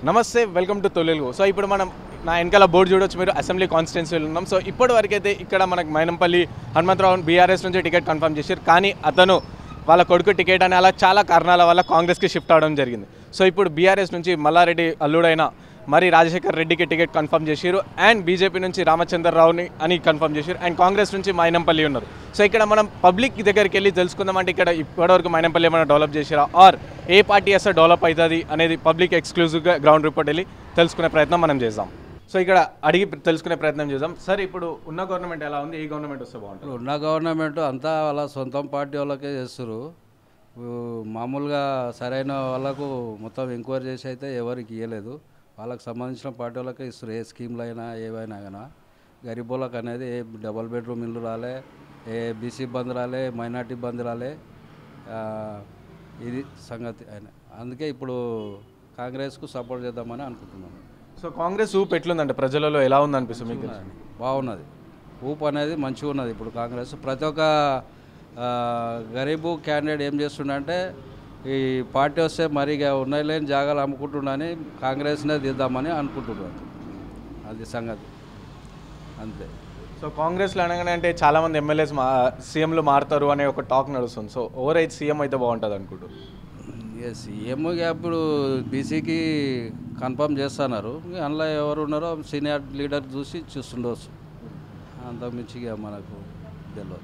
నమస్తే welcome to తొలిలుగు so ఇప్పుడు మనం నా వెనకాల బోర్డు చూడొచ్చు మీరు అసెంబ్లీ కాన్స్టిట్యున్సీలో ఉన్నాం సో ఇప్పటి వరకైతే ఇక్కడ మనకు మైనంపల్లి హనుమంతరావు బీఆర్ఎస్ నుంచి టికెట్ కన్ఫర్మ్ చేశారు కానీ అతను వాళ్ళ కొడుకు టికెట్ అని అలా చాలా కారణాల వల్ల కాంగ్రెస్కి షిఫ్ట్ అవడం జరిగింది సో ఇప్పుడు బీఆర్ఎస్ నుంచి మల్లారెడ్డి అల్లుడైన మరి రాజశేఖర్ రెడ్డికి టికెట్ కన్ఫర్మ్ చేశారు అండ్ బీజేపీ నుంచి రామచంద్రరావుని అని కన్ఫర్మ్ చేశారు అండ్ కాంగ్రెస్ నుంచి మైనంపల్లి ఉన్నారు సో ఇక్కడ మనం పబ్లిక్ దగ్గరికి వెళ్ళి తెలుసుకుందామంటే ఇక్కడ ఇప్పటివరకు మైనంపల్లి ఏమైనా డెవలప్ చేశారా ఆర్ ఏ పార్టీ వేస్తే డెవలప్ అవుతుంది అనేది పబ్లిక్ ఎక్స్క్లూజివ్గా గ్రౌండ్ రిపోర్ట్ వెళ్ళి తెలుసుకునే ప్రయత్నం మనం చేద్దాం సో ఇక్కడ అడిగి తెలుసుకునే ప్రయత్నం చేద్దాం సార్ ఇప్పుడు ఉన్న గవర్నమెంట్ ఎలా ఉంది ఏ గవర్నమెంట్ వస్తే బాగుంటుంది ఇప్పుడు ఉన్న గవర్నమెంట్ అంతా వాళ్ళ సొంతం పార్టీ వాళ్ళకే చేస్తారు మామూలుగా సరైన వాళ్ళకు మొత్తం ఎంక్వైరీ చేసి అయితే ఎవరికి ఇవ్వలేదు వాళ్ళకి సంబంధించిన పార్టీ వాళ్ళకే ఇస్తారు ఏ స్కీమ్లు అయినా ఏవైనా కానీ గరీబోళ్ళకి అనేది ఏ డబల్ బెడ్రూమ్ ఇల్లు రాలే ఏ బీసీ బంద్ రాలే మైనార్టీ బంద్ రాలే ఆ, ఇది సంగతి ఆయన అందుకే ఇప్పుడు కాంగ్రెస్కు సపోర్ట్ చేద్దామని అనుకుంటున్నాను సో కాంగ్రెస్ ఊపు ఎట్లుందంటే ప్రజలలో ఎలా ఉంది అనిపిస్తుంది మీకు తెలిసి? బాగున్నది ఊపు అనేది మంచిగా ఉన్నది ఇప్పుడు కాంగ్రెస్ ప్రతి ఒక్క ఆ, గరీబు క్యాండిడేట్ ఏం చేస్తుండంటే ఈ పార్టీ వస్తే మరి ఇక ఉన్నాయి లేని జాగాలు అమ్ముకుంటుండని కాంగ్రెస్నే తీద్దామని అనుకుంటున్నాడు అది సంగతి అంతే సో కాంగ్రెస్లో అనగానే అంటే చాలా మంది ఎమ్మెల్యేస్ మా సీఎంలు మారుతారు అనే ఒక టాక్ నడుస్తుంది సో ఓవర్ అయితే సీఎం అయితే బాగుంటుంది అనుకుంటూ ఇక సీఎం ఇప్పుడు బీసీకి కన్ఫర్మ్ చేస్తున్నారు ఇక అందులో ఎవరు ఉన్నారో సీనియర్ లీడర్ చూసి చూస్తుండవచ్చు అంతకుమించి ఇక మనకు తెలియదు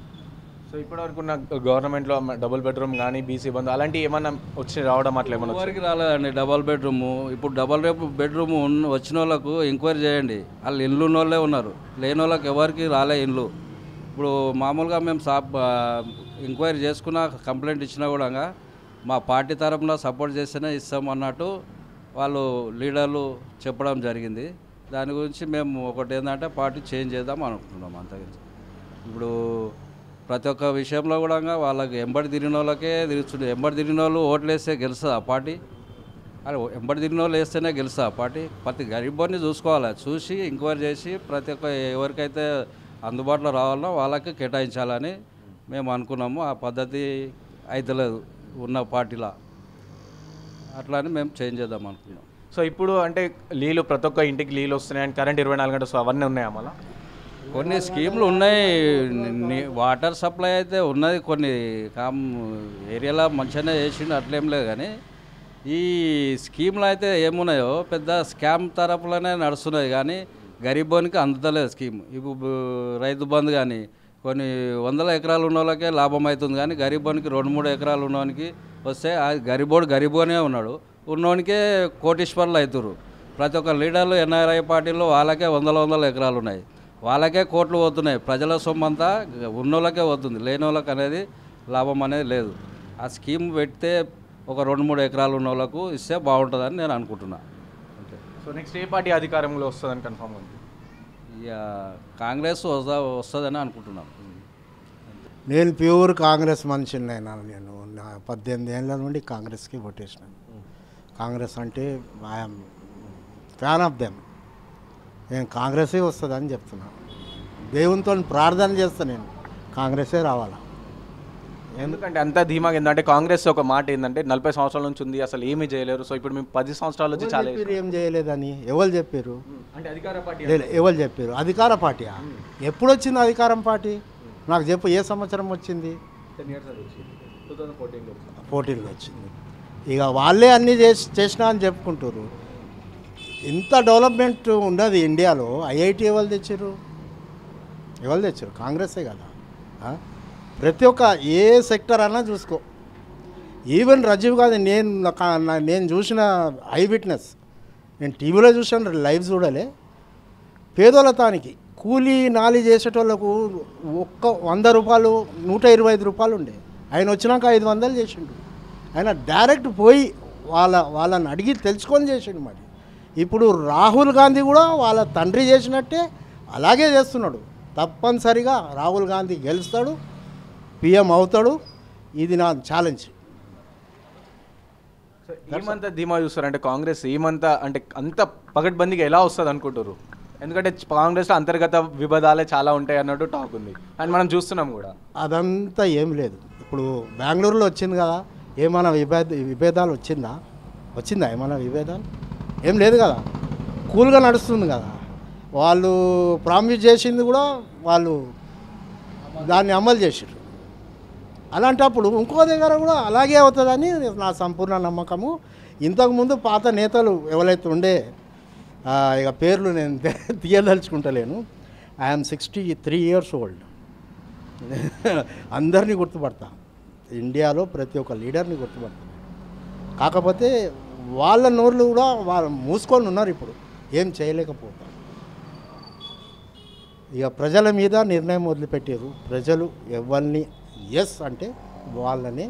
సో ఇప్పటివరకు ఉన్న గవర్నమెంట్లో డబుల్ బెడ్రూమ్ కానీ బీసీ బంద్ అలాంటివి ఏమన్నా వచ్చి రావడం అట్లా ఏమన్నా వచ్చి- ఎవరికి రాలేదండి డబల్ బెడ్రూము ఇప్పుడు డబల్ బెడ్రూమ్ ఉన్న వచ్చిన వాళ్ళకు ఎంక్వైరీ చేయండి వాళ్ళు ఇల్లు ఉన్న వాళ్ళే ఉన్నారు లేని వాళ్ళకి ఎవరికి రాలే ఇల్లు ఇప్పుడు మామూలుగా మేము సాప్ ఎంక్వైరీ చేసుకున్న కంప్లైంట్ ఇచ్చినా కూడా మా పార్టీ తరపున సపోర్ట్ చేస్తేనే ఇస్తాం అన్నట్టు వాళ్ళు లీడర్లు చెప్పడం జరిగింది దాని గురించి మేము ఒకటి ఏంటంటే పార్టీ చేంజ్ చేద్దాం అనుకుంటున్నాం అంతకుమించి ఇప్పుడు ప్రతి ఒక్క విషయంలో కూడా వాళ్ళకి ఎంబడి తిరిగిన వాళ్ళకే తిరుగుతుంది ఎంబడి తిరిగిన వాళ్ళు ఓట్లు వేస్తే గెలుస్తుంది ఆ పార్టీ అరే ఎంబడి తిరిగిన వాళ్ళు వేస్తేనే గెలుస్తుంది ఆ పార్టీ ప్రతి గరీబోని చూసుకోవాలి చూసి ఎంక్వైరీ చేసి ప్రతి ఒక్క ఎవరికైతే అందుబాటులో రావాలనో వాళ్ళకి కేటాయించాలని మేము అనుకున్నాము ఆ పద్ధతి అయితలేదు ఉన్న పార్టీలా అట్లా అని మేము చేంజ్ చేద్దాం అనుకున్నాం సో ఇప్పుడు అంటే నీళ్ళు ప్రతి ఒక్క ఇంటికి నీళ్ళు వస్తున్నాయి అండ్ కరెంట్ ఇరవై నాలుగు గంటలు సో అవన్నీ ఉన్నాయా మళ్ళీ కొన్ని స్కీమ్లు ఉన్నాయి ని- వాటర్ సప్లై అయితే ఉన్నది కొన్ని కామ్ ఏరియాలో మంచిగానే చేసిండు అట్లేం లేదు కానీ ఈ స్కీమ్లు అయితే ఏమున్నాయో పెద్ద స్కామ్ తరపులోనే నడుస్తున్నాయి కానీ గరీబోనికి అందుతలేదు స్కీమ్ ఇప్పుడు బ- రైతు బంధు కానీ కొన్ని వందల ఎకరాలు ఉన్న వాళ్ళకే లాభం అవుతుంది కానీ గరీబోనికి రెండు మూడు ఎకరాలు ఉన్నవానికి వస్తే ఆ గరీబోడు గరీబోనే ఉన్నాడు ఉన్నోనికే కోటీశ్వర్లు అవుతారు ప్రతి ఒక్క లీడర్లు ఎన్ఆర్ఐ పార్టీలో వాళ్ళకే వందల వందల ఎకరాలు ఉన్నాయి వాళ్ళకే కోట్లు పోతున్నాయి ప్రజల సొమ్ము అంతా ఉన్నోళ్ళకే పోతుంది లేని వాళ్ళకి అనేది లాభం అనేది లేదు ఆ స్కీమ్ పెడితే ఒక రెండు మూడు ఎకరాలు ఉన్న వాళ్ళకు ఇస్తే బాగుంటుందని నేను అనుకుంటున్నా అంతే సో నెక్స్ట్ ఏ పార్టీ అధికారంలో వస్తుందని కన్ఫర్మ్ ఉంది ఇక కాంగ్రెస్ వస్తా వస్తుందని అనుకుంటున్నాను నేను ప్యూర్ కాంగ్రెస్ మనిషిని అయినా నేను నా పద్దెనిమిది ఏళ్ళ నుండి కాంగ్రెస్కి ఓటేసినాను కాంగ్రెస్ అంటే ఐఎమ్ ఫ్యాన్ ఆఫ్ దెమ్ నేను కాంగ్రెసే వస్తుందని చెప్తున్నాను దేవునితో ప్రార్థన చేస్తా నేను కాంగ్రెసే రావాలా ఎందుకంటే అంత ధీమాగా ఏంటంటే కాంగ్రెస్ ఒక మాట ఏంటంటే నలభై సంవత్సరాల నుంచి ఉంది అసలు ఏమీ చేయలేరు సో ఇప్పుడు మేము పది సంవత్సరాల నుంచి చాలా చెప్పారు ఏం చేయలేదని ఎవరు చెప్పారు అంటే అధికార పార్టీ లేదు, ఎవరు చెప్పారు అధికార పార్టీయా ఎప్పుడు వచ్చింది అధికారం పార్టీ నాకు చెప్పు ఏ సంవత్సరం వచ్చింది టెన్ ఇయర్స్ అది వచ్చింది టూ థౌసండ్ ఫోర్టీన్లో పోటీలు వచ్చింది ఇక వాళ్ళే అన్నీ చేసి చేసినా అని చెప్పుకుంటారు ఇంత డెవలప్మెంట్ ఉన్నది ఇండియాలో ఐఐటి ఎవరు తెచ్చారు ఎవరు తెచ్చారు కాంగ్రెసే కదా ఆ? ప్రతి ఒక్క ఏ సెక్టర్ అన్నా చూసుకో ఈవెన్ రాజీవ్ గాంధీ నేను నా- నా- నేను చూసిన ఐ విట్నెస్ నేను టీవీలో చూసాను లైవ్ చూడలే పేదోళ్ళ తానికి కూలీ నాలి చేసేటోళ్ళకు ఒక్క వంద రూపాయలు నూట ఇరవై ఐదు రూపాయలు ఉండే ఆయన వచ్చినాక ఐదు వందలు చేసిండు ఆయన డైరెక్ట్ పోయి వాళ్ళ వాళ్ళని అడిగి తెలుసుకొని చేసిండు మరి ఇప్పుడు రాహుల్ గాంధీ కూడా వాళ్ళ తండ్రి చేసినట్టే అలాగే చేస్తున్నాడు తప్పనిసరిగా రాహుల్ గాంధీ గెలుస్తాడు పిఎం అవుతాడు ఇది నా ఛాలెంజ్ సో ఏమంతా ధీమా చూస్తారంటే కాంగ్రెస్ ఏమంతా అంటే అంత పగడ్బందీగా ఎలా వస్తుంది అనుకుంటారు ఎందుకంటే కాంగ్రెస్లో అంతర్గత విభేదాలే చాలా ఉంటాయి అన్నట్టు టాక్ ఉంది అండ్ మనం చూస్తున్నాం కూడా అదంతా ఏం లేదు ఇప్పుడు బెంగళూరులో వచ్చింది కదా ఏమైనా విభేద విభేదాలు వచ్చిందా వచ్చిందా ఏమైనా విభేదాలు ఏం లేదు కదా కూల్గా నడుస్తుంది కదా వాళ్ళు ప్రామిస్ చేసింది కూడా వాళ్ళు దాన్ని అమలు చేసారు అలాంటప్పుడు ఇంకో దగ్గర కూడా అలాగే అవుతుందని నా సంపూర్ణ నమ్మకము ఇంతకుముందు పాత నేతలు ఎవరైతే ఉండే ఆ, ఇక పేర్లు నేను తీయదలుచుకుంటలేను I'm sixty three years old అందరినీ గుర్తుపడతా ఇండియాలో ప్రతి ఒక్క లీడర్ని గుర్తుపడతా కాకపోతే వాళ్ళ నోర్లు కూడా వాళ్ళు మూసుకొని ఉన్నారు ఇప్పుడు ఏం చేయలేకపోతారు ఇక ప్రజల మీద నిర్ణయం వదిలిపెట్టారు ప్రజలు ఎవరిని ఎస్ అంటే వాళ్ళని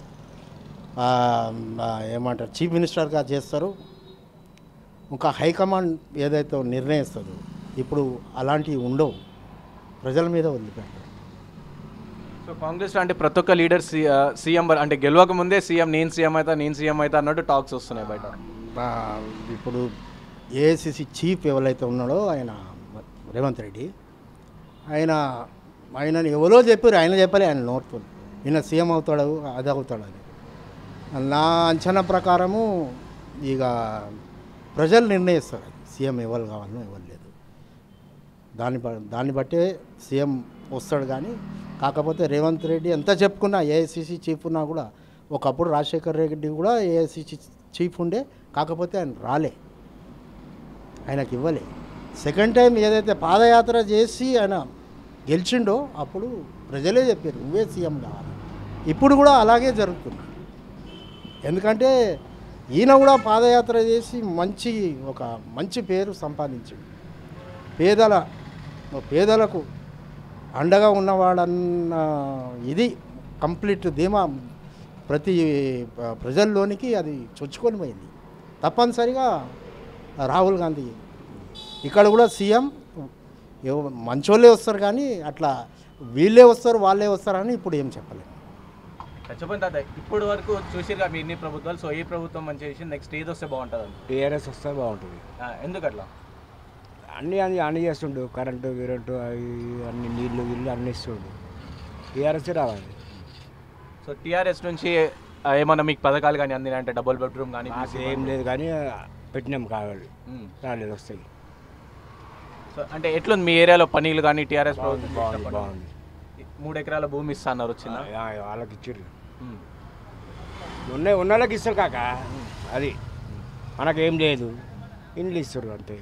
ఆ, ఆ, ఏమంటారు చీఫ్ మినిస్టర్గా చేస్తారు ఇంకా హైకమాండ్ ఏదైతే నిర్ణయిస్తుందో ఇప్పుడు అలాంటివి ఉండవు ప్రజల మీద వదిలిపెట్టారు సో కాంగ్రెస్ అంటే ప్రతి ఒక్క లీడర్ సీఎం అంటే గెలవక ముందే సీఎం నేను సీఎం అవుతా నేను సీఎం అవుతా అన్నట్టు టాక్స్ వస్తున్నాయి బయట ఆ, ఇప్పుడు ఏఐసిసి చీఫ్ ఎవరైతే ఉన్నాడో ఆయన రేవంత్ రెడ్డి ఆయన ఆయనని ఎవరో చెప్పారు ఆయన చెప్పలే ఆయన నోట్తో ఈయన సీఎం అవుతాడు అది అవుతాడు అని నా అంచనా ప్రకారము ఇక ప్రజలు నిర్ణయిస్తారు అది సీఎం ఎవరు కావాలనో ఎవరు లేదు దాన్ని బ- దాన్ని బట్టే సీఎం వస్తాడు కానీ కాకపోతే రేవంత్ రెడ్డి ఎంత చెప్పుకున్నా ఏఐసిసి చీఫ్ ఉన్నా కూడా ఒకప్పుడు రాజశేఖర్ రెడ్డి కూడా ఏఐసిసి చీఫ్ ఉండే కాకపోతే ఆయన రాలే ఆయనకి ఇవ్వలే సెకండ్ టైం ఏదైతే పాదయాత్ర చేసి ఆయన గెలిచిండో అప్పుడు ప్రజలే చెప్పారు నువ్వే సీఎం కావాలి ఇప్పుడు కూడా అలాగే జరుగుతుంది ఎందుకంటే ఈయన కూడా పాదయాత్ర చేసి మంచి ఒక మంచి పేరు సంపాదించాడు పేదల పేదలకు అండగా ఉన్నవాడన్న ఇది కంప్లీట్ ధీమా ప్రతి ప- ప్రజల్లోనికి అది చొచ్చుకొని పోయింది తప్పనిసరిగా రాహుల్ గాంధీ ఇక్కడ కూడా సీఎం ఎవ- మంచోళ్ళే వస్తారు కానీ అట్లా వీళ్ళే వస్తారు వాళ్ళే వస్తారని ఇప్పుడు ఏం చెప్పలేము చెప్పండి తాత ఇప్పుడు వరకు చూసిరుగా మీ ఇన్ని ప్రభుత్వాలు సో ఈ ప్రభుత్వం మంచి చేసి నెక్స్ట్ ఏది వస్తే బాగుంటుంది అని టీఆర్ఎస్ వస్తే బాగుంటుంది ఎందుకు అట్లా అన్నీ అన్ని అన్ని చేస్తుండు కరెంటు గిరెంటు అవి అన్ని నీళ్ళు గిళ్ళు అన్ని ఇస్తుండు టీఆర్ఎస్ రావాలి సో టీఆర్ఎస్ నుంచి ఆ, ఏమన్నా మీకు పథకాలు కానీ అందినా అంటే డబుల్ బెడ్రూమ్ కానీ మాకు ఏం లేదు కానీ పెట్టినాం కావాలి ఉమ్. రాలేదు వస్తాయి సో అంటే ఎట్లుంది మీ ఏరియాలో పనీలు కానీ టీఆర్ఎస్ ప్రభుత్వం బాగుంది చేసిన బాగుంది పనులు? మూడు ఎకరాల భూమి ఇస్తా అన్నారు వచ్చిందా ఆ, వాళ్ళకి ఇచ్చిర్రు ఉమ్. ఉన్న ఉన్న వాళ్ళకి ఇస్తారు కాక అది మనకేం లేదు ఇండ్లు ఇస్తారు అంతే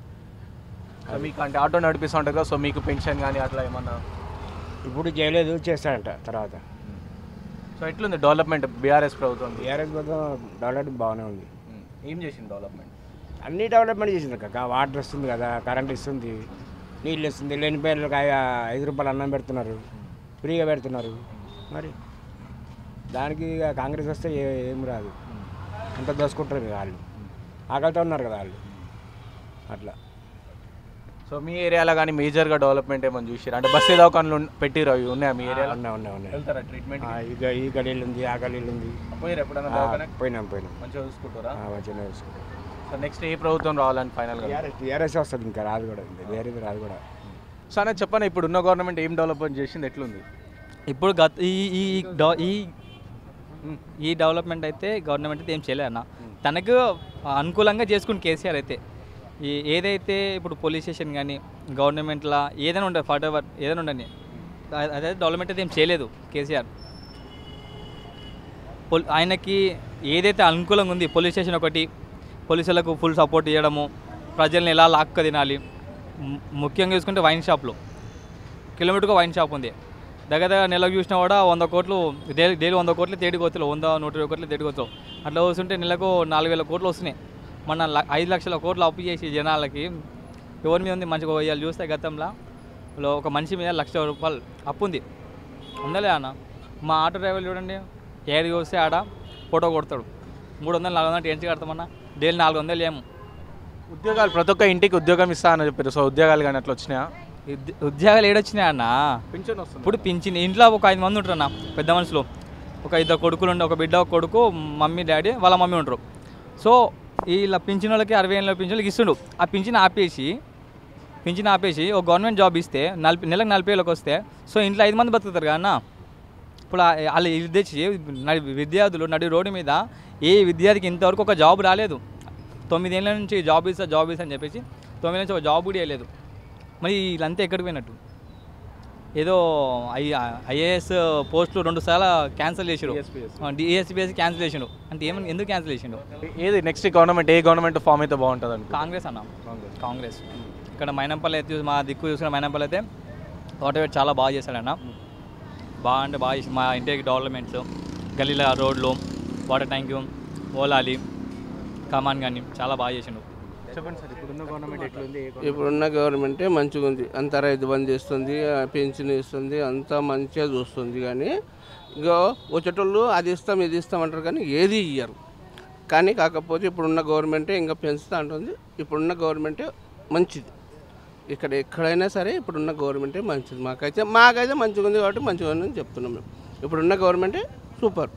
సో మీకు అంటే ఆటో నడిపిస్తూ ఉంటారు కదా సో మీకు పెన్షన్ కానీ అట్లా ఏమన్నా ఇప్పుడు చేయలేదు చేస్తాడంట తర్వాత సో ఎట్లుంది డెవలప్మెంట్ బీఆర్ఎస్ ప్రభుత్వం టీఆర్ఎస్ మొత్తం డెవలప్మెంట్ బాగానే ఉంది ఉమ్. ఏం చేసింది డెవలప్మెంట్ అన్ని డెవలప్మెంట్ చేసింది కాక వాటర్ వస్తుంది కదా కరెంట్ ఇస్తుంది నీళ్ళు ఇస్తుంది లేని పేర్లకు ఐ- ఐదు రూపాయలు అన్నం పెడుతున్నారు ఫ్రీగా పెడుతున్నారు మరి దానికి ఇక కాంగ్రెస్ వస్తే ఏ- ఏం రాదు అంత దోసుకుంటారు ఇక వాళ్ళు ఆకలితో ఉన్నారు కదా వాళ్ళు అట్లా సో మీ ఏరియాలో కానీ మేజర్గా డెవలప్మెంట్ ఏమని చూసారు అంటే బస్సు దవాఖాన్లు పెట్టిరు అవి ఉన్నాయా మీ ఏరియాలో ఉన్నాయి ఉన్నాయి ఉన్నాయి వెళ్తారా ట్రీట్మెంట్ ఆ, ఈ గ- ఈ గలీలు ఉంది ఆ గలీలు ఉంది పోయారు ఎప్పుడైనా ఆ, దవాఖానకి? పోయినాం పోయినాం మంచిగా చూసుకుంటారా ఆ, మంచిగానే చూసుకుంటాం సో నెక్స్ట్ ఏ ప్రభుత్వం రావాలని ఫైనల్గా టీఆర్ఎస్ టీఆర్ఎస్ వస్తుంది ఇంకా రాదు కూడా ఇంకా వేరేది రాదు కూడా సో అనేది చెప్పండి ఇప్పుడు ఉన్న గవర్నమెంట్ ఏం డెవలప్మెంట్ చేసింది ఎట్లుంది ఇప్పుడు గత ఈ ఈ ఈ డెవ- ఈ ఈ డెవలప్మెంట్ అయితే గవర్నమెంట్ అయితే ఏం చేయలే అన్న తనకు అనుకూలంగా చేసుకుని కేసీఆర్ అయితే ఈ ఏదైతే ఇప్పుడు పోలీస్ స్టేషన్ కానీ గవర్నమెంట్లో ఏదైనా ఉండదు ఫాట్ ఎవర్ ఏదైనా ఉండని అ- అదైతే డెవలప్మెంట్ అయితే ఏం చేయలేదు కేసీఆర్ పోల్ ఆయనకి ఏదైతే అనుకూలంగా ఉంది పోలీస్ స్టేషన్ ఒకటి పోలీసులకు ఫుల్ సపోర్ట్ ఇవ్వడము ప్రజల్ని ఎలా లాక్క తినాలి ము- ముఖ్యంగా చూసుకుంటే వైన్ షాప్లో కిలోమీటర్కి వైన్ షాప్ ఉంది దగ్గర దగ్గర నెలకు చూసినా కూడా వంద కోట్లు డైలీ డైలీ వంద కోట్లు తేడికి వస్తారు వంద నూట ఇరవై కోట్లు తేడికి వస్తారు అట్లా వస్తుంటే నెలకు నాలుగు వేల కోట్లు వస్తున్నాయి మన ల- ఐదు లక్షల కోట్లు అప్పు చేసి జనాలకి ఎవరి మీద ఉంది మంచిగా ఇవాళ చూస్తే గతంలో లో ఒక మనిషి మీద లక్ష రూపాయలు అప్పు ఉంది ఉందలే అన్న మా ఆటో డ్రైవర్ చూడండి ఏది చూస్తే ఆడ ఫోటో కొడతాడు మూడు వందలు నాలుగు వందలు టెన్షన్ కడతామన్నా డైలీ నాలుగు వందలు ఏమో ఉద్యోగాలు ప్రతి ఒక్క ఇంటికి ఉద్యోగం ఇస్తా అని చెప్పారు సో ఉద్యోగాలు కానీ అట్లా వచ్చినాయా ఉద్య- ఉద్యోగాలు ఏడొచ్చినాయి అన్న పింఛన్ వస్తుంది ఇప్పుడు పింఛన్ ఇంట్లో ఒక ఐదు మంది ఉంటారు అన్న పెద్ద మనుషులు ఒక ఇద్దరు కొడుకులు ఉండే ఒక బిడ్డ ఒక కొడుకు మమ్మీ డాడీ వాళ్ళ మమ్మీ ఉంటారు సో ఇలా పింఛన్ వాళ్ళకి అరవై ఏళ్ళ పింఛన్లకి ఇస్తుండు ఆ పింఛన్ ఆపేసి పింఛన్ ఆపేసి ఒక గవర్నమెంట్ జాబ్ ఇస్తే నలభై నెలకు నలభై వేలకు వస్తే సో ఇంట్లో ఐదు మంది బతుకుతారు కదా అన్న ఇప్పుడు ఆ- వాళ్ళు ఇది తెచ్చి నడి విద్యార్థులు నడి రోడ్డు మీద ఏ విద్యార్థికి ఇంతవరకు ఒక జాబ్ రాలేదు తొమ్మిదేళ్ళ నుంచి జాబ్ ఇస్తా జాబ్ ఇస్తా అని చెప్పేసి తొమ్మిది నుంచి ఒక జాబ్ కూడా వేయలేదు మరి వీళ్ళంతా ఎక్కడికి పోయినట్టు ఏదో ఐ ఐఏఎస్ పోస్టులు రెండు సార్లు క్యాన్సిల్ చేసారు డిఎస్పిఎస్ క్యాన్సిల్ చేసిండు అంటే ఏమని ఎందుకు క్యాన్సిల్ చేసిండు ఏది నెక్స్ట్ గవర్నమెంట్ ఏ గవర్నమెంట్ ఫామ్ అయితే బాగుంటుంది అనుకో కాంగ్రెస్ అన్న కాంగ్రెస్ ఇక్కడ మైనంపల్లి అయితే చూసి- మా దిక్కు చూసుకున్న మైనంపల్లి అయితే వాటర్ చాలా బాగా చేశాడన్న బాగా అంటే బాగా చేసి మా ఇంటికి డెవలప్మెంట్స్ గలీల రోడ్లు వాటర్ ట్యాంక్ ఓలాలి కమాన్ కానీ చాలా బాగా చేసిండు చెప్పండి సార్ ఇప్పుడున్న గవర్నమెంట్ ఎట్లుంది ఇప్పుడున్న గవర్నమెంటే మంచిగా ఉంది అంతా రైతు బంద్ చేస్తుంది ఆ పెన్షన్ ఇస్తుంది అంతా మంచిగా చూస్తుంది కానీ ఇగో వచ్చేటోళ్ళు అది ఇస్తాం ఇది ఇస్తాం అంటారు కానీ ఏది ఇయ్యరు కానీ కాకపోతే ఇప్పుడున్న గవర్నమెంటే ఇంకా పెంచుతా అంటుంది ఇప్పుడున్న గవర్నమెంటే మంచిది ఇక్కడ ఎక్కడైనా సరే ఇప్పుడున్న గవర్నమెంటే మంచిది మాకైతే మాకైతే మంచిగా ఉంది కాబట్టి మంచిగా ఉందని చెప్తున్నాం మేము ఇప్పుడున్న గవర్నమెంటే సూపర్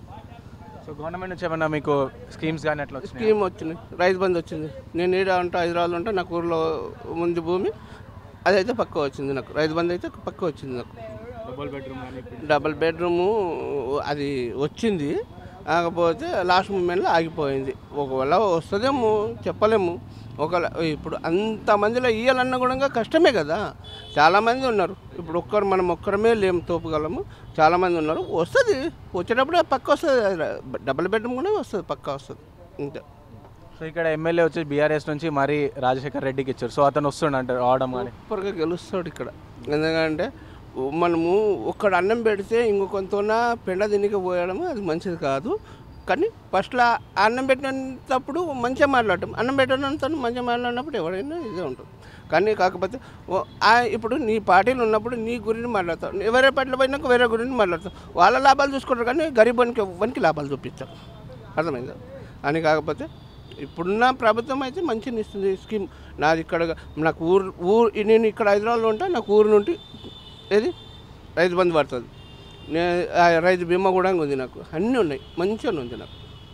సో గవర్నమెంట్ నుంచి ఏమన్నా మీకు స్కీమ్స్ కానీ అట్లా వచ్చినాయి స్కీమ్ వచ్చింది రైతు బంధు వచ్చింది నేను ఈడ ఉంటా హైదరాబాద్లో ఉంటా నాకు ఊర్లో ఉంది భూమి అదైతే పక్క వచ్చింది నాకు రైతు బంధు అయితే పక్క వచ్చింది నాకు డబుల్ బెడ్రూమ్ కానీ డబల్ బెడ్రూము అది వచ్చింది కాకపోతే లాస్ట్ మూమెంట్లో ఆగిపోయింది ఒకవేళ వస్తుందేమో చెప్పలేము ఒకవేళ ఇప్పుడు అంతమందిలో ఇయ్యాలన్నా కూడా కష్టమే కదా చాలామంది ఉన్నారు ఇప్పుడు ఒక్కరు మనం ఒక్కరమే లేము తోపుగలము చాలామంది ఉన్నారు వస్తుంది వచ్చేటప్పుడు పక్క వస్తుంది డబల్ బెడ్రూమ్ కూడా వస్తుంది పక్క వస్తుంది అంతే సో ఇక్కడ ఎమ్మెల్యే వచ్చి బీఆర్ఎస్ నుంచి మరి రాజశేఖర్ రెడ్డికి ఇచ్చారు సో అతను వస్తుండ అంటారు రావడం కానీ సూపర్గా గెలుస్తాడు ఇక్కడ ఎందుకంటే మనము ఒక్కడ అన్నం పెడితే ఇంకొంత పెండ తినికి పోయడం అది మంచిది కాదు కానీ ఫస్ట్లో అన్నం పెట్టినప్పుడు మంచిగా మాట్లాడటం అన్నం పెట్టినంత మంచిగా మాట్లాడినప్పుడు ఎవరైనా ఇదే ఉంటుంది కానీ కాకపోతే ఓ- ఆ ఇప్పుడు నీ పార్టీలు ఉన్నప్పుడు నీ గురించి మాట్లాడతావు ఎవరే పార్టీలో పోయినాక వేరే గురించి మాట్లాడతావు వాళ్ళ లాభాలు చూసుకుంటారు కానీ గరీబానికి ఎవ్వరికి లాభాలు చూపిస్తారు అర్థమైందా అని కాకపోతే ఇప్పుడున్న ప్రభుత్వం అయితే మంచిగా ఇస్తుంది స్కీమ్ నాది ఇక్కడ నాకు ఊరు ఊరు నేను ఇక్కడ హైదరాబాద్లో ఉంటా నాకు ఊరు నుండి ఏది రైతు బంధు పడుతుంది నే ఆ రైతు బీమా కూడా ఉంది నాకు అన్నీ ఉన్నాయి మంచిగా ఉంది నాకు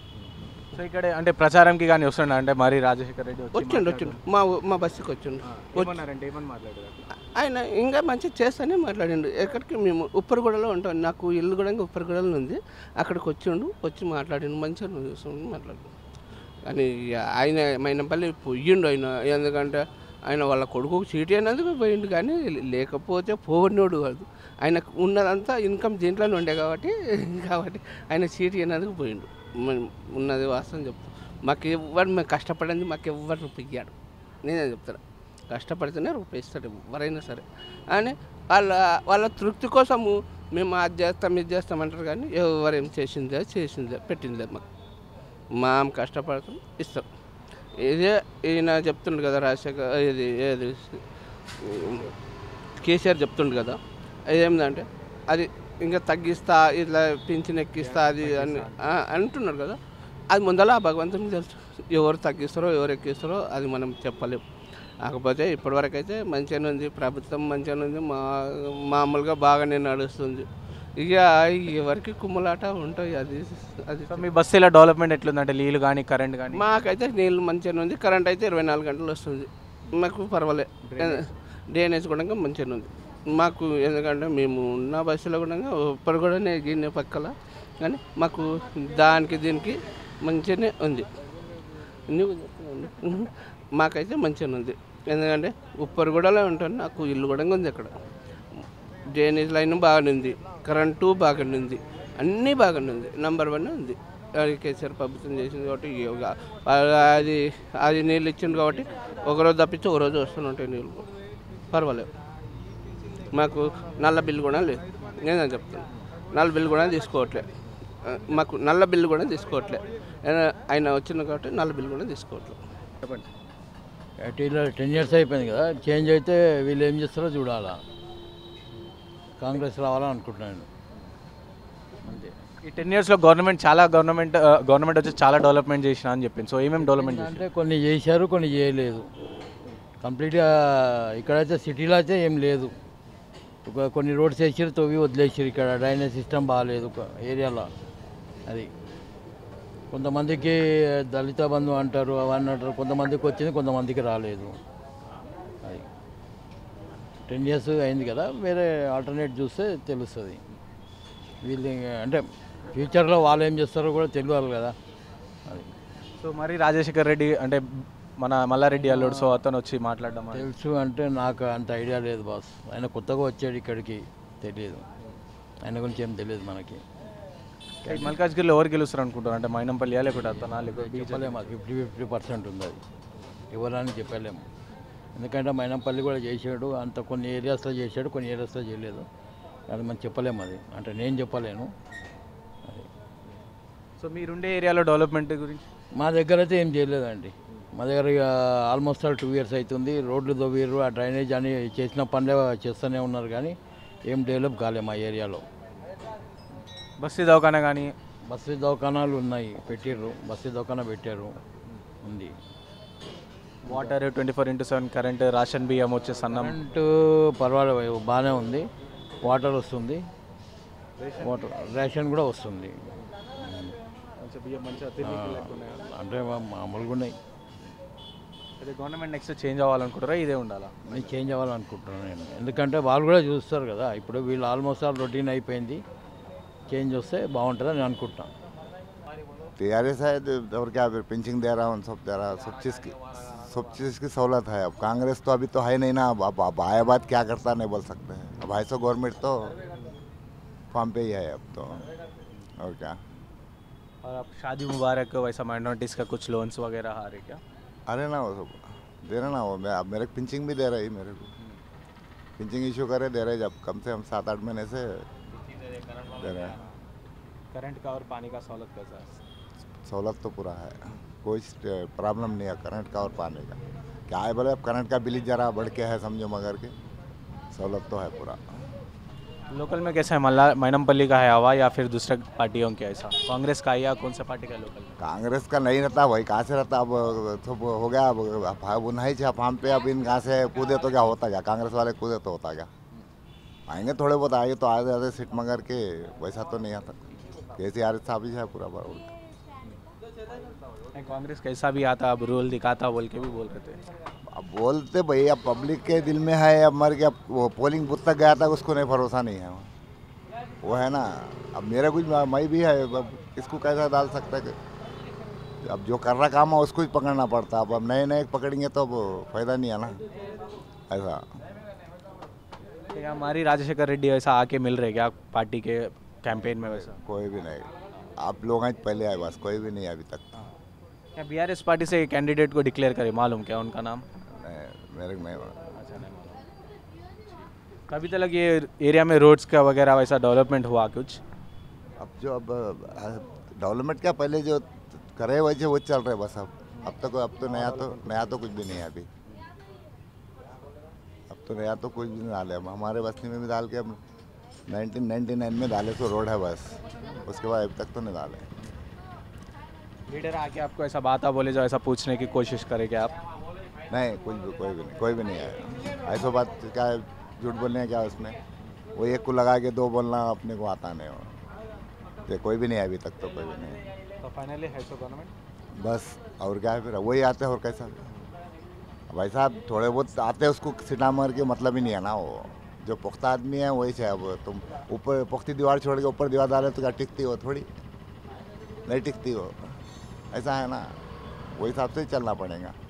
సో ఇక్కడ అంటే ప్రచారంకి కానీ వస్తుండ అంటే మరి రాజశేఖర్ రెడ్డి వచ్చి వచ్చిండు వచ్చిండు మా ఊ- మా బస్సుకి వచ్చిండు ఏమన్నారంటే ఏమని మాట్లాడారు ఆయన ఇంకా మంచిగా చేస్తానే మాట్లాడిండు ఎక్కడికి మేము ఉప్పరగూడలో ఉంటాం నాకు ఇల్లు కూడా ఇంకా ఉప్పరగూడలో ఉంది అక్కడికి వచ్చిండు వచ్చి మాట్లాడిండు మంచిగా నువ్వు చూస్తుండు మాట్లాడు కానీ ఇక ఆయన మైనపల్లి పొయ్యిండు ఆయన ఎందుకంటే ఆయన వాళ్ళ కొడుకు చీటీ అయినందుకు పోయిండు కానీ లేకపోతే పోవనోడు కాదు ఆయనకు ఉన్నదంతా ఇన్కమ్ దీంట్లోనే ఉండే కాబట్టి కాబట్టి ఆయన చీటీ అయినందుకు పోయిండు మన- ఉన్నది వాస్తవం చెప్తాను మాకు ఎవ్వరు మేము కష్టపడింది మాకు ఎవ్వరు రూపాయి నేనే చెప్తాను కష్టపడితేనే రూపాయి ఇస్తాడు ఎవరైనా సరే అని వాళ్ళ వాళ్ళ తృప్తి కోసము మేము అది చేస్తాం ఇది చేస్తాం అంటారు కానీ ఎవరేం చేసిందే చేసిందే పెట్టిందే మాకు మాం కష్టపడతాం ఇస్తాం ఇదే ఈయన చెప్తుండు కదా రాజశేఖర్ ఇది ఏది కేసీఆర్ చెప్తుండు కదా అది ఏంటంటే అది ఇంకా తగ్గిస్తా ఇట్లా పింఛన్ ఎక్కిస్తా అది అని ఆ, అంటున్నారు కదా అది ముందర ఆ భగవంతునికి తెలుసు ఎవరు తగ్గిస్తారో ఎవరు ఎక్కిస్తారో అది మనం చెప్పలేం కాకపోతే ఇప్పటివరకు అయితే మంచిగానే ఉంది ప్రభుత్వం మంచిగానే ఉంది మా మామూలుగా బాగానే నడుస్తుంది ఇక ఎవరికి కుమ్మలాట ఉంటాయి అది అది సో మీ బస్సులో డెవలప్మెంట్ ఎట్లుంది అంటే నీళ్ళు కానీ కరెంట్ కానీ మాకైతే నీళ్ళు మంచిగానే ఉంది కరెంట్ అయితే ఇరవై నాలుగు గంటలు వస్తుంది మాకు పర్వాలే డ్రైనేజ్ కూడా మంచిగానే ఉంది మాకు ఎందుకంటే మేము ఉన్న బస్సులో కూడా ఇప్పుడు కూడా గిన్నె పక్కల కానీ మాకు దానికి దీనికి మంచిగానే ఉంది నువ్వు చెప్పు. మాకైతే మంచిగానే ఉంది ఎందుకంటే ఉప్పరగూడలో ఉంటాను నాకు ఇల్లు కూడా ఉంది అక్కడ డ్రైనేజ్ లైన్ బాగానే ఉంది కరెంటు బాగానే ఉంది అన్నీ బాగానే ఉంది నంబర్ వన్ ఉంది అది కేసీఆర్ ప్రభుత్వం చేసింది కాబట్టి ఇక అది అది నీళ్ళు ఇచ్చింది కాబట్టి ఒకరోజు తప్పించి ఒక రోజు వస్తూనే ఉంటాయి నీళ్ళు పర్వాలేదు మాకు నల్ల బిల్లు కూడా లేదు నేనే చెప్తాను నల్ల బిల్లు కూడా తీసుకోవట్లే ఆ, మాకు నల్ల బిల్లు కూడా తీసుకోవట్లే ఆయన- ఆయన వచ్చింది కాబట్టి నల్ల బిల్లు కూడా తీసుకోవట్లే చెప్పండి టీలో టెన్ ఇయర్స్ అయిపోయింది కదా చేంజ్ అయితే వీళ్ళు ఏం చేస్తారో చూడాలా కాంగ్రెస్ రావాలని అనుకుంటున్నాను అంతే ఈ టెన్ ఇయర్స్లో గవర్నమెంట్ చాలా గవర్నమెంట్ గవర్నమెంట్ వచ్చి చాలా డెవలప్మెంట్ చేసిన అని చెప్పింది సో ఏమేమి డెవలప్మెంట్ చేసింది అంటే కొన్ని చేశారు కొన్ని చేయలేదు కంప్లీట్గా ఇక్కడైతే సిటీలో అయితే ఏం లేదు ఒక కొన్ని రోడ్స్ వేసారు తవ్వి వదిలేసారు ఇక్కడ డ్రైనేజ్ సిస్టమ్ బాగాలేదు ఒక ఏరియాలో అది కొంతమందికి దళిత బంధు అంటారు అవన్నీ అంటారు కొంతమందికి వచ్చింది కొంతమందికి రాలేదు అది టెన్ ఇయర్స్ అయింది కదా వేరే ఆల్టర్నేట్ చూస్తే తెలుస్తుంది వీళ్ళు ఇంకా- అంటే ఫ్యూచర్లో వాళ్ళు ఏం చేస్తారో కూడా తెలియాలి కదా అది సో సో మరి రాజశేఖర్ రెడ్డి అంటే మన మల్లారెడ్డి అల్లుడు సో అతను వచ్చి మాట్లాడడం అది. తెలుసు అంటే నాకు అంత ఐడియా లేదు బాస్ ఆయన కొత్తగా వచ్చాడు ఇక్కడికి తెలియదు ఆయన గురించి ఏం తెలియదు మనకి ఈ మల్కాజ్గిరిలో ఎవరు గెలుస్తారు అనుకుంటారు అంటే మైనంపల్లి లేకపోతే అతనా లేకపోతే బీజేపీ చెప్పలేము అది ఫిఫ్టీ ఫిఫ్టీ పర్సెంట్ ఉంది అది ఎవరని చెప్పలేము ఎందుకంటే మైనంపల్లి కూడా చేసాడు అంత కొన్ని ఏరియాస్లో చేశాడు కొన్ని ఏరియాస్లో చేయలేదు అది మనం చెప్పలేము అది అంటే నేను చెప్పలేను అది సో మీరుండే ఏరియాలో డెవలప్మెంట్ గురించి మా దగ్గర అయితే ఏం చేయలేదండి మా దగ్గర ఇక ఆల్మోస్ట్ ఆల్ టూ ఇయర్స్ అవుతుంది రోడ్లు దొవ్వీరు ఆ డ్రైనేజ్ అని చేసిన పనులే చేస్తూనే ఉన్నారు కానీ ఏం డెవలప్ కాలే మా ఏరియాలో బస్తీ దవాఖానా కానీ బస్సు దవాఖానాలు ఉన్నాయి పెట్టిర్రు బస్సు దవాఖానా పెట్టారు ఉంది water twenty four into seven current ration బియ్యం వచ్చే సన్నం కరెంటు పర్వాలేదు బాగానే ఉంది వాటర్ వస్తుంది వాటర్ రేషన్ కూడా వస్తుంది మంచి బియ్యం మంచిగా ఆ, అంటే మా- మామూలుగా ఉన్నాయి అదే గవర్నమెంట్ నెక్స్ట్ చేంజ్ అవ్వాలనుకుంటారా ఇదే ఉండాలా నేను చేంజ్ అవ్వాలనుకుంటున్నాను నేను ఎందుకంటే వాళ్ళు కూడా చూస్తారు కదా ఇప్పుడు వీళ్ళు ఆల్మోస్ట్ ఆల్ రొటీన్ అయిపోయింది చేంజ్ వస్తే బాగుంటుందని నేను అనుకుంటున్నాను टीआरएस है तो और क्या फिर पिंचिंग दे रहा हूँ सब दे रहा सब चीज़ की सब चीज़ की सहूलत है अब कांग्रेस तो अभी तो है नहीं ना अब अब अब आए बाद क्या करता नहीं बोल सकते हैं अब हाई सौ गवर्नमेंट तो फॉर्म पे ही है अब तो और क्या और अब शादी मुबारक वैसा माइनॉरिटीज़ का कुछ लोन्स वगैरह आ रहे क्या अरे ना वो सब दे रहे ना वो मैं अब मेरे पिंचिंग भी दे रही मेरे को पिंचिंग इशू करे दे रहे जब कम से कम सात आठ महीने से दे रहे हैं करंट का और पानी का सहूलत कैसा है सहूलत तो पूरा है कोई प्रॉब्लम नहीं है करंट का और पानी का क्या है बोले अब करंट का बिल जरा बढ़ के है समझो मगर के सहूलत तो है पूरा लोकल में कैसा है मल्ला मैनमपल्ली का है हवा या फिर दूसरे पार्टियों के ऐसा कांग्रेस का है या कौन सा पार्टी का है लोकल में कांग्रेस का नहीं रहता वही कहाँ से रहता अब तो हो गया अब अब नहीं छा फार्म पे अब इन कहाँ से कूदे तो क्या होता क्या कांग्रेस वाले कूदे तो होता क्या आएंगे थोड़े बहुत आएंगे तो आधे आधे सीट मगर के वैसा तो नहीं आता के सी आर साहब ही है पूरा बराबर नहीं, कांग्रेस कैसा भी आता अब रूल दिखाता बोल के भी बोल रहे थे अब बोलते भैया पब्लिक के दिल में है अब मर गया वो पोलिंग बूथ तक गया था उसको नहीं भरोसा नहीं है वो है ना अब मेरा कुछ मैं भी है अब इसको कैसा डाल सकता है कि अब जो कर रहा काम है उसको ही पकड़ना पड़ता अब अब नए नए पकड़ेंगे तो अब फायदा नहीं है ना ऐसा तो यहाँ हमारी राजशेखर रेड्डी ऐसा आके मिल रहे क्या पार्टी के कैंपेन में वैसा कोई भी नहीं आप लोग हैं पहले आए बस कोई भी नहीं है अभी तक क्या बी आर एस पार्टी से कैंडिडेट को डिक्लेयर करे मालूम क्या उनका नाम नहीं, मेरे को नहीं मालूम। अच्छा नहीं मालूम कभी तक ये एरिया में रोड्स का वगैरह वैसा डेवलपमेंट हुआ कुछ अब जो अब डेवलपमेंट क्या पहले जो करे वैसे वो चल रहे बस अब अब तक अब तो नया तो नया तो कुछ भी नहीं है अभी अब तो नया तो कुछ भी नहीं डाले अब हमारे बस्ती में भी डाल के अब 1999 में डाले तो रोड है बस उसके बाद अभी तक तो नहीं डाले लीडर आके आपको ऐसा बात आ बोले जो ऐसा पूछने की कोशिश करे क्या आप नहीं कुछ भी कोई भी नहीं कोई भी नहीं आया ऐसा बात क्या है झूठ बोलने का क्या है उसमें वो एक को लगा के दो बोलना अपने को आता नहीं हो ये कोई भी नहीं है अभी तक तो कोई भी नहीं है तो फाइनली है सो गवर्नमेंट बस और क्या है फिर वही आते हैं और कैसा भाई साहब थोड़े बहुत आते हैं उसको सीटा मार के मतलब ही नहीं है ना वो जो पुख्ता आदमी है वही चाहे अब तुम ऊपर पुख्ती दीवार छोड़ के ऊपर दीवार डाले तो क्या टिकती हो थोड़ी नहीं टिकती हो ऐसा है ना वही हिसाब से ही चलना पड़ेगा